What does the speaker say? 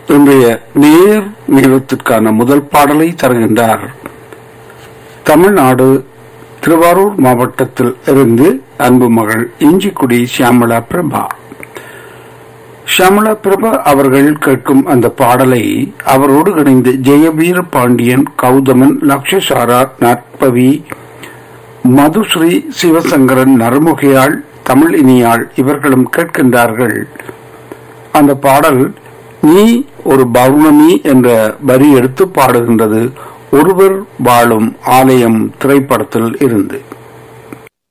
இன்றைய நேர் நிறுவத்திற்கான முதல் பாடலை தருகின்றார் தமிழ்நாடு திருவாரூர் மாவட்டத்தில் இருந்து அன்பு மகள் இஞ்சிக்குடி சியாமளா பிரபா ஷியாமளா பிரபா அவர்கள் கேட்கும் அந்த பாடலை அவரோடு இணைந்து ஜெயவீர பாண்டியன் கௌதமன் லக்ஷசாரா நற்பவி மதுஸ்ரீ சிவசங்கரன் நறுமுகையாள் தமிழ் இனியாள் இவர்களும் கேட்கின்றார்கள் அந்த பாடல் நீ ஒரு பௌர்ணமி என்ற வரி எடுத்து பாடுகின்றது ஒருவர் வாழும் ஆலயம் திரைப்படத்தில் இருந்து